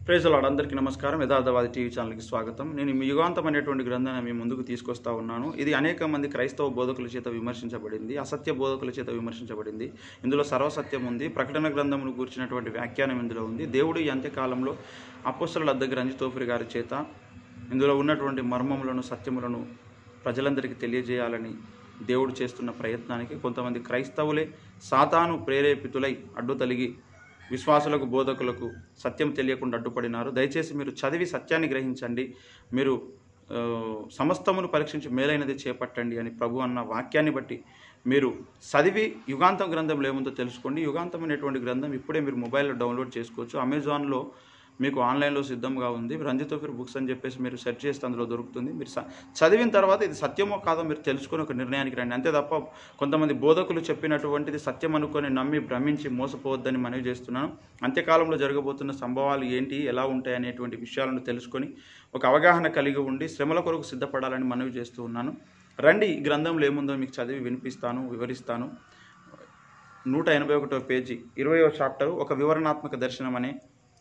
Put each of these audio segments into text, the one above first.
praise lord అందరికీ నమస్కారం యథార్థవాది TV ఛానల్కి స్వాగతం నేను మీ యుగాంతం అనేటువంటి గ్రంథాన్ని మీ ముందుకు తీసుకొస్తా ఉన్నాను ఇది అనేక మంది క్రైస్తవ బోధకుల చేత విమర్శించబడింది అసత్య బోధకుల చేత విమర్శించబడింది ఇందులో సర్వసత్యం ఉంది ప్రకటన గ్రంథమును కూర్చున్నటువంటి వ్యాఖ్యానం ఇందులో ఉంది దేవుడు ఈ అంత్యకాలంలో అపోస్తల అద్దె రంజితోఫరి గారి చేత ఇందులో ఉన్నటువంటి మర్మములను సత్యములను ప్రజలందరికీ తెలియజేయాలని దేవుడు చేస్తున్న ప్రయత్నానికి కొంతమంది క్రైస్తవులే సాతాను ప్రేరేపితులై అడ్డు తలిగి విశ్వాసులకు బోధకులకు సత్యం తెలియకుండా అడ్డుపడినారు దయచేసి మీరు చదివి సత్యాన్ని గ్రహించండి మీరు ఆ, సమస్తమును పరీక్షించి మేలైనది చేపట్టండి అని ప్రభు అన్న వాక్యాన్ని బట్టి మీరు చదివి యుగాంతం గ్రంథంలో ఏముందో తెలుసుకోండి యుగాంతం అనేటువంటి గ్రంథం ఇప్పుడే మీరు మొబైల్లో డౌన్లోడ్ చేసుకోవచ్చు అమెజాన్లో మీకు ఆన్లైన్లో సిద్ధంగా ఉంది రంజితోఫిర్ బుక్స్ అని చెప్పేసి మీరు సెర్చ్ చేస్తే అందులో దొరుకుతుంది మీరు స- చదివిన తర్వాత ఇది సత్యమో కాదో మీరు తెలుసుకొని ఒక నిర్ణయానికి రండి అంతే తప్ప కొంతమంది బోధకులు చెప్పినటువంటిది సత్యం అనుకొని నమ్మి భ్రమించి మోసపోవద్దని మనవి చేస్తున్నాను అంత్యకాలంలో జరగబోతున్న సంభవాలు ఏంటి ఎలా ఉంటాయి అనేటువంటి విషయాలను తెలుసుకొని ఒక అవగాహన కలిగి ఉండి శ్రమల కొరకు సిద్ధపడాలని మనవి చేస్తూ ఉన్నాను రండి ఈ గ్రంథంలో ఏముందో మీకు చదివి వినిపిస్తాను వివరిస్తాను నూట ఎనభై ఒకటో పేజీ ఇరవయో చాప్టర్ ఒక వివరణాత్మక దర్శనం అనే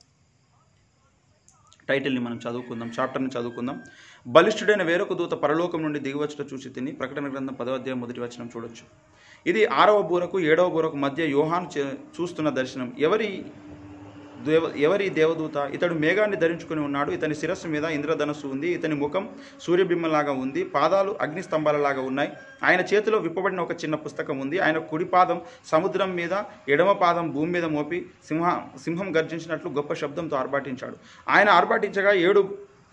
టైటిల్ని మనం చదువుకుందాం చాప్టర్ని చదువుకుందాం బలిష్ఠుడైన వేరొక దూత పరలోకం నుండి దిగివచ్చుట చూసి తిని ప్రకటన గ్రంథం పదవ అధ్యాయం మొదటి వచనం చూడొచ్చు ఇది ఆరవ బూరకు ఏడవ బూరకు మధ్య యోహాన్ చే- చూస్తున్న దర్శనం ఎవరి దేవ ఎవరి దేవదూత ఇతడు మేఘాన్ని ధరించుకుని ఉన్నాడు ఇతని శిరస్సు మీద ఇంద్రధనస్సు ఉంది ఇతని ముఖం సూర్యబింబంలాగా ఉంది పాదాలు అగ్ని స్తంభాలలాగా ఉన్నాయి ఆయన చేతిలో విప్పబడిన ఒక చిన్న పుస్తకం ఉంది ఆయన కుడి పాదం సముద్రం మీద ఎడమ పాదం భూమి మీద మోపి సింహ సింహం గర్జించినట్లు గొప్ప శబ్దంతో ఆర్భాటించాడు ఆయన ఆర్భాటించగా ఏడు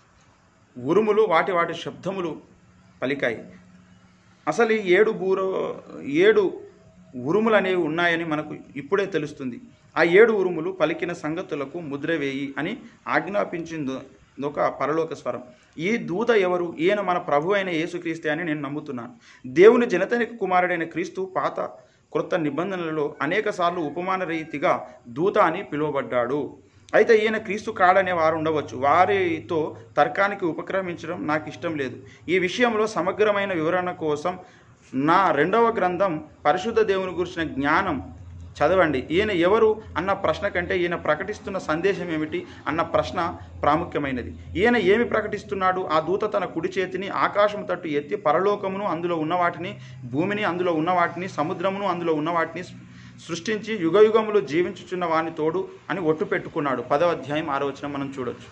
ఉరుములు వాటి వాటి శబ్దములు పలికాయి అసలు ఈ ఏడు బూర ఏడు ఉరుములు అనేవి ఉన్నాయని మనకు ఇప్పుడే తెలుస్తుంది ఆ ఏడు ఉరుములు పలికిన సంగతులకు ముద్ర వేయి అని ఆజ్ఞాపించింది ఒక పరలోక స్వరం ఈ దూత ఎవరు ఈయన మన ప్రభు అయిన యేసుక్రీస్తే అని నేను నమ్ముతున్నాను దేవుని జనతనిక కుమారుడైన క్రీస్తు పాత క్రొత్త నిబంధనలలో అనేక సార్లు ఉపమాన రీతిగా దూత అని పిలువబడ్డాడు అయితే ఈయన క్రీస్తు కాడనే వారు ఉండవచ్చు వారితో తర్కానికి ఉపక్రమించడం నాకు ఇష్టం లేదు ఈ విషయంలో సమగ్రమైన వివరణ కోసం నా రెండవ గ్రంథం పరిశుద్ధ దేవుని గురించిన జ్ఞానం చదవండి ఈయన ఎవరు అన్న ప్రశ్న కంటే ఈయన ప్రకటిస్తున్న సందేశం ఏమిటి అన్న ప్రశ్న ప్రాముఖ్యమైనది ఈయన ఏమి ప్రకటిస్తున్నాడు ఆ దూత తన కుడి చేతిని ఆకాశం తట్టు ఎత్తి పరలోకమును అందులో ఉన్న వాటిని భూమిని అందులో ఉన్న వాటిని సముద్రమును అందులో ఉన్న వాటిని సృష్టించి యుగయుగములు జీవించుచున్న వాని తోడు అని ఒట్టు పెట్టుకున్నాడు పదవ అధ్యాయం ఆరో వచనం మనం చూడొచ్చు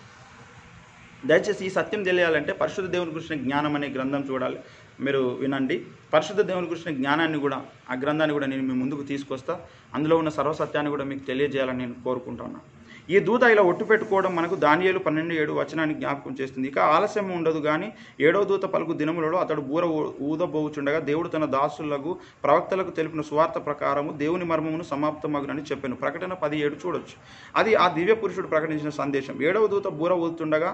దయచేసి ఈ సత్యం తెలియాలంటే పరిశుద్ధ దేవుని గురించిన జ్ఞానం అనే గ్రంథం చూడాలి మీరు వినండి పరిశుద్ధ దేవుని గురించిన జ్ఞానాన్ని కూడా ఆ గ్రంథాన్ని కూడా నేను మీ ముందుకు తీసుకొస్తా అందులో ఉన్న సర్వసత్యాన్ని కూడా మీకు తెలియజేయాలని నేను కోరుకుంటున్నాను ఈ దూత ఇలా ఒట్టు పెట్టుకోవడం మనకు దానియేలు పన్నెండు ఏడు వచనాన్ని జ్ఞాపకం చేస్తుంది ఇక ఆలస్యం ఉండదు కానీ ఏడవ దూత పలుకు దినములలో అతడు బూర ఊ- ఊదబోచుండగా దేవుడు తన దాసులకు ప్రవక్తలకు తెలిపిన సువార్త ప్రకారము దేవుని మర్మమును సమాప్తమగునని చెప్పాను ప్రకటన పది ఏడు చూడొచ్చు అది ఆ దివ్య పురుషుడు ప్రకటించిన సందేశం ఏడవ దూత బూర ఊదుతుండగా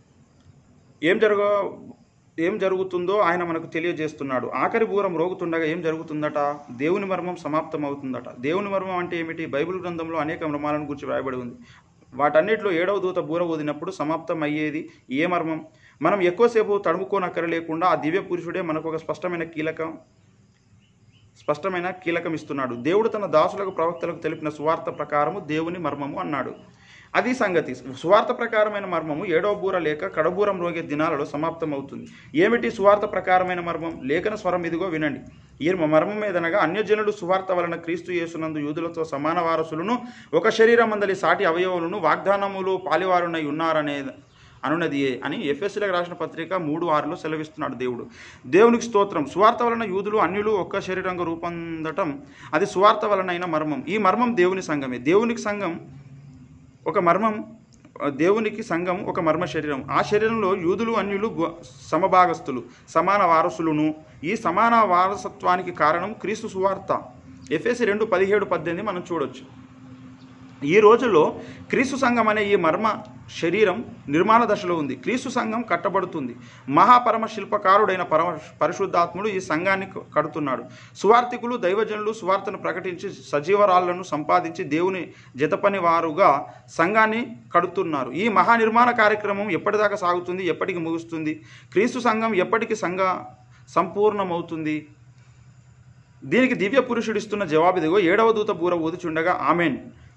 ఏం జరగ ఏం జరుగుతుందో ఆయన మనకు తెలియజేస్తున్నాడు ఆఖరి బూరం రోగుతుండగా ఏం జరుగుతుందట దేవుని మర్మం సమాప్తం అవుతుందట దేవుని మర్మం అంటే ఏమిటి బైబిల్ గ్రంథంలో అనేక మర్మాలను గురించి వ్రాయబడి ఉంది వాటన్నిటిలో ఏడవ దూత బూర ఊదినప్పుడు సమాప్తం అయ్యేది ఏ మర్మం మనం ఎక్కువసేపు తడుముకోనక్కర లేకుండా ఆ దివ్య పురుషుడే మనకు ఒక స్పష్టమైన కీలకం స్పష్టమైన కీలకం ఇస్తున్నాడు దేవుడు తన దాసులకు ప్రవక్తలకు తెలిపిన సువార్త ప్రకారము దేవుని మర్మము అన్నాడు అది సంగతి సువార్త ప్రకారమైన మర్మము ఏడవ బూర లేక కడబూరం రోగే దినాలలో సమాప్తమవుతుంది ఏమిటి సువార్త ప్రకారమైన మర్మం లేఖన స్వరం ఇదిగో వినండి ఈ మర్మం ఏదనగా అన్యజనులు సువార్త వలన క్రీస్తు యేసునందు యూదులతో సమాన వారసులను ఒక శరీరమందలి సాటి అవయవులను వాగ్దానములు పాలివారునై ఉన్నారనే అనున్నదియే అని ఎఫ్ఎస్సీలకు రాసిన పత్రిక మూడు ఆరులో సెలవిస్తున్నాడు దేవుడు దేవునికి స్తోత్రం సువార్త వలన యూదులు అన్యులు ఒక్క శరీరంగా రూపొందటం అది సువార్త వలనైన మర్మం ఈ మర్మం దేవుని సంఘమే దేవునికి సంఘం ఒక మర్మం దేవునికి సంఘం ఒక మర్మ శరీరం ఆ శరీరంలో యూదులు అన్యులు గు- సమభాగస్తులు సమాన వారసులను ఈ సమాన వారసత్వానికి కారణం క్రీస్తు సువార్త ఎఫ్ఎసి రెండు పదిహేడు పద్దెనిమిది మనం చూడొచ్చు ఈ రోజుల్లో క్రీస్తు సంఘం అనే ఈ మర్మ శరీరం నిర్మాణ దశలో ఉంది క్రీస్తు సంఘం కట్టబడుతుంది మహాపరమ శిల్పకారుడైన పరమ పరిశుద్ధాత్ముడు ఈ సంఘాన్ని క- కడుతున్నాడు సువార్థికులు దైవజనులు సువార్తను ప్రకటించి సజీవరాళ్లను సంపాదించి దేవుని జతపని వారుగా సంఘాన్ని కడుతున్నారు ఈ మహా నిర్మాణ కార్యక్రమం ఎప్పటిదాకా సాగుతుంది ఎప్పటికి ముగుస్తుంది క్రీస్తు సంఘం ఎప్పటికి సంఘ సంపూర్ణమవుతుంది దీనికి దివ్య పురుషుడు ఇస్తున్న జవాబు ఇదిగో ఏడవ దూత బూర ఊదుచుండగా ఆమెన్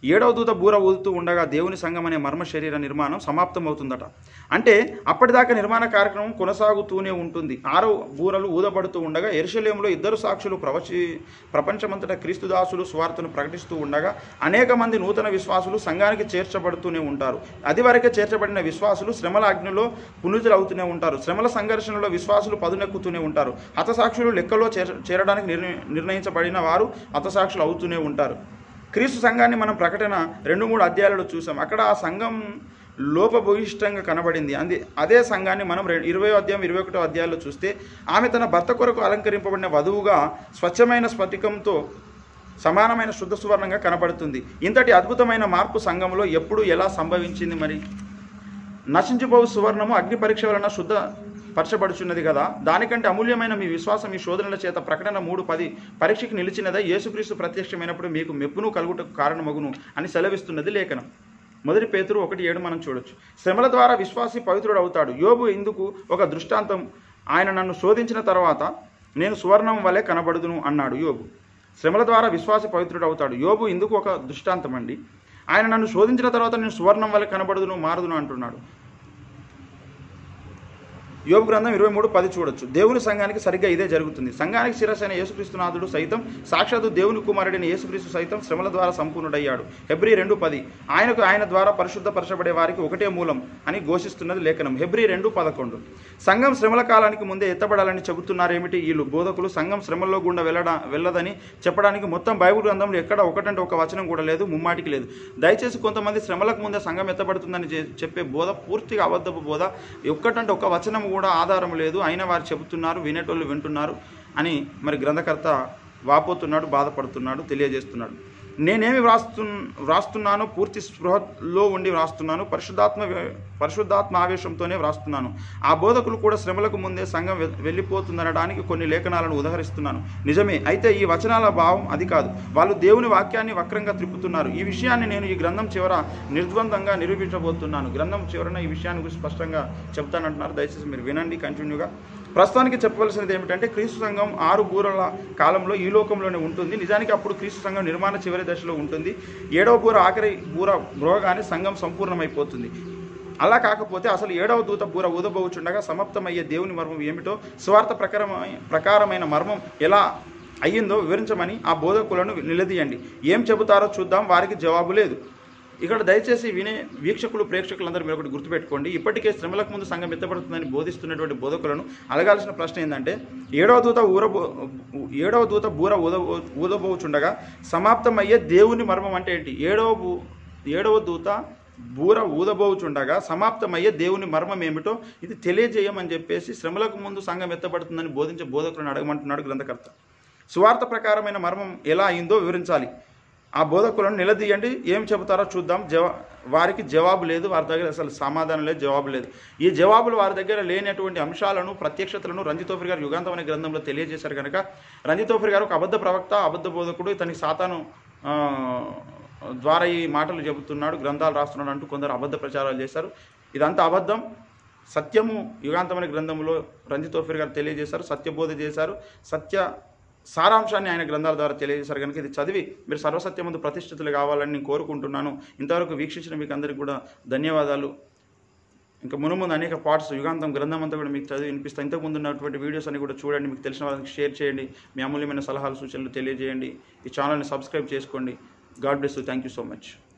ఏడవ దూత బూర ఊదుతూ ఉండగా దేవుని సంఘం అనే మర్మ శరీర నిర్మాణం సమాప్తమవుతుందట అంటే అప్పటిదాకా నిర్మాణ కార్యక్రమం కొనసాగుతూనే ఉంటుంది ఆరో బూరలు ఊదబడుతూ ఉండగా ఎరుశలేంలో ఇద్దరు సాక్షులు ప్రవచి ప్రపంచమంతటా క్రీస్తుదాసులు స్వార్థను ప్రకటిస్తూ ఉండగా అనేక మంది నూతన విశ్వాసులు సంఘానికి చేర్చబడుతూనే ఉంటారు అది వరకే చేర్చబడిన విశ్వాసులు శ్రమల అగ్నిలో పునీతులు అవుతూనే ఉంటారు శ్రమల సంఘర్షణలో విశ్వాసులు పదునెక్కుతూనే ఉంటారు హతసాక్షులు లెక్కలో చేర చేరడానికి నిర్ణ- నిర్ణయించబడిన వారు హతసాక్షులు అవుతూనే ఉంటారు క్రీస్తు సంఘాన్ని మనం ప్రకటన రెండు మూడు అధ్యాయాలలో చూసాం అక్కడ ఆ సంఘం లోపభూయిష్టంగా కనబడింది అంది అదే సంఘాన్ని మనం రె- ఇరవై అధ్యాయం ఇరవై ఒకటో అధ్యాయంలో చూస్తే ఆమె తన భర్త కొరకు అలంకరింపబడిన వధువుగా స్వచ్ఛమైన స్ఫటికంతో సమానమైన శుద్ధ సువర్ణంగా కనబడుతుంది ఇంతటి అద్భుతమైన మార్పు సంఘంలో ఎప్పుడు ఎలా సంభవించింది మరి నశించిపోవు సువర్ణము అగ్ని పరీక్ష వలన శుద్ధ పరచబడుచున్నది కదా దానికంటే అమూల్యమైన మీ విశ్వాసం మీ శోధనల చేత ప్రకటన మూడు పది పరీక్షకి నిలిచినదా యేసుక్రీస్తు ప్రత్యక్షమైనప్పుడు మీకు మెప్పును కలుగుటకు కారణమగును అని సెలవిస్తున్నది లేఖనం మొదటి పేతురు ఒకటి ఏడు మనం చూడొచ్చు శ్రమల ద్వారా విశ్వాసి పవిత్రుడు అవుతాడు యోబు ఇందుకు ఒక దృష్టాంతం ఆయన నన్ను శోధించిన తర్వాత నేను సువర్ణం వలె కనబడుదును అన్నాడు యోబు శ్రమల ద్వారా విశ్వాసి పవిత్రుడు అవుతాడు యోబు ఇందుకు ఒక దృష్టాంతం అండి ఆయన నన్ను శోధించిన తర్వాత నేను సువర్ణం వల్ల కనబడుదును మారుదును అంటున్నాడు యోబు గ్రంథం ఇరవై మూడు పది చూడొచ్చు దేవుని సంఘానికి సరిగ్గా ఇదే జరుగుతుంది సంఘానికి శిరసైన యేసుక్రీస్తునాథుడు సైతం సాక్షాత్తు దేవుని కుమారుడైన యేసుక్రీస్తు సైతం శ్రమల ద్వారా సంపూర్ణుడయ్యాడు హెబ్రి రెండు పది ఆయనకు ఆయన ద్వారా పరిశుద్ధపరచబడే వారికి ఒకటే మూలం అని ఘోషిస్తున్నది లేఖనం హెబ్రి రెండు పదకొండు సంఘం శ్రమల కాలానికి ముందే ఎత్తబడాలని చెబుతున్నారేమిటి వీళ్ళు బోధకులు సంఘం శ్రమల్లో గుండా వెళ్ళడా వెళ్ళదని చెప్పడానికి మొత్తం బైబిల్ గ్రంథంలో ఎక్కడ ఒకటంటే ఒక వచనం కూడా లేదు ముమ్మాటికి లేదు దయచేసి కొంతమంది శ్రమలకు ముందే సంఘం ఎత్తబడుతుందని చె- చెప్పే బోధ పూర్తిగా అబద్ధపు బోధ ఒక్కటంటే ఒక వచనం కూడా ఆధారం లేదు అయినా వారు చెబుతున్నారు వినేటోళ్ళు వింటున్నారు అని మరి గ్రంథకర్త వాపోతున్నాడు బాధపడుతున్నాడు తెలియజేస్తున్నాడు నేనేమి వ్రాస్తు వ్రాస్తున్నాను పూర్తి స్పృహలో ఉండి వ్రాస్తున్నాను పరిశుద్ధాత్మ పరిశుద్ధాత్మ ఆవేశంతోనే వ్రాస్తున్నాను ఆ బోధకులు కూడా శ్రమలకు ముందే సంఘం వె- వెళ్ళిపోతుందనడానికి కొన్ని లేఖనాలను ఉదహరిస్తున్నాను నిజమే అయితే ఈ వచనాల భావం అది కాదు వాళ్ళు దేవుని వాక్యాన్ని వక్రంగా త్రిప్పుతున్నారు ఈ విషయాన్ని నేను ఈ గ్రంథం చివర నిర్ద్వందంగా నిరూపించబోతున్నాను గ్రంథం చివరన ఈ విషయాన్ని గురించి స్పష్టంగా చెప్తానంటున్నారు దయచేసి మీరు వినండి కంటిన్యూగా ప్రస్తుతానికి చెప్పవలసినది ఏమిటంటే క్రీస్తు సంఘం ఆరు బూరల కాలంలో ఈ లోకంలోనే ఉంటుంది నిజానికి అప్పుడు క్రీస్తు సంఘం నిర్మాణ చివరి దశలో ఉంటుంది ఏడవ బూర ఆఖరి బూర బ్రోగానే సంఘం సంపూర్ణమైపోతుంది అలా కాకపోతే అసలు ఏడవ దూత బూర ఊదబోచుండగా సమాప్తమయ్యే దేవుని మర్మం ఏమిటో స్వార్థ ప్రకారమై ప్రకారమైన మర్మం ఎలా అయ్యిందో వివరించమని ఆ బోధకులను నిలదీయండి ఏం చెబుతారో చూద్దాం వారికి జవాబు లేదు ఇక్కడ దయచేసి వినే వీక్షకులు ప్రేక్షకులందరూ మీరు ఒకటి గుర్తుపెట్టుకోండి ఇప్పటికే శ్రమలకు ముందు సంఘం ఎత్తబడుతుందని బోధిస్తున్నటువంటి బోధకులను అడగాల్సిన ప్రశ్న ఏంటంటే ఏడవ దూత ఊరబో ఏడవ దూత బూర ఊద ఊదబోచుండగా సమాప్తమయ్యే దేవుని మర్మం అంటే ఏంటి ఏడవ బూ ఏడవ దూత బూర ఊదబోచుండగా సమాప్తమయ్యే దేవుని మర్మం ఏమిటో ఇది తెలియజేయమని చెప్పేసి శ్రమలకు ముందు సంఘం ఎత్తబడుతుందని బోధించే బోధకులను అడగమంటున్నాడు గ్రంథకర్త సువార్త ప్రకారమైన మర్మం ఎలా అయిందో వివరించాలి ఆ బోధకులను నిలదీయండి ఏం చెబుతారో చూద్దాం జవా వారికి జవాబు లేదు వారి దగ్గర అసలు సమాధానం లేదు జవాబు లేదు ఈ జవాబులు వారి దగ్గర లేనటువంటి అంశాలను ప్రత్యక్షతలను రంజితోఫరి గారు యుగాంతం అనే గ్రంథంలో తెలియజేశారు కనుక రంజితోఫరి గారు ఒక అబద్ధ ప్రవక్త అబద్ధ బోధకుడు ఇతనికి సాతాను ఆ, ద్వారా ఈ మాటలు చెబుతున్నాడు గ్రంథాలు రాస్తున్నాడు అంటూ కొందరు అబద్ధ ప్రచారాలు చేశారు ఇదంతా అబద్ధం సత్యము యుగాంతమైన గ్రంథంలో రంజితోఫిర్ గారు తెలియజేశారు సత్యబోధ చేశారు సత్య సారాంశాన్ని ఆయన గ్రంథాల ద్వారా తెలియజేశారు కనుక ఇది చదివి మీరు సర్వసత్యం ముందు ప్రతిష్ఠితులు కావాలని నేను కోరుకుంటున్నాను ఇంతవరకు వీక్షించిన మీకు అందరికీ కూడా ధన్యవాదాలు ఇంకా మునుముందు అనేక పార్ట్స్ యుగాంతం గ్రంథం అంతా కూడా మీకు చదివి వినిపిస్తాను ఇంతకు ముందు ఉన్నటువంటి వీడియోస్ అన్ని కూడా చూడండి మీకు తెలిసిన వాళ్ళకి షేర్ చేయండి మీ అమూల్యమైన సలహాలు సూచనలు తెలియజేయండి ఈ ఛానల్ని సబ్స్క్రైబ్ చేసుకోండి God bless you thank you so much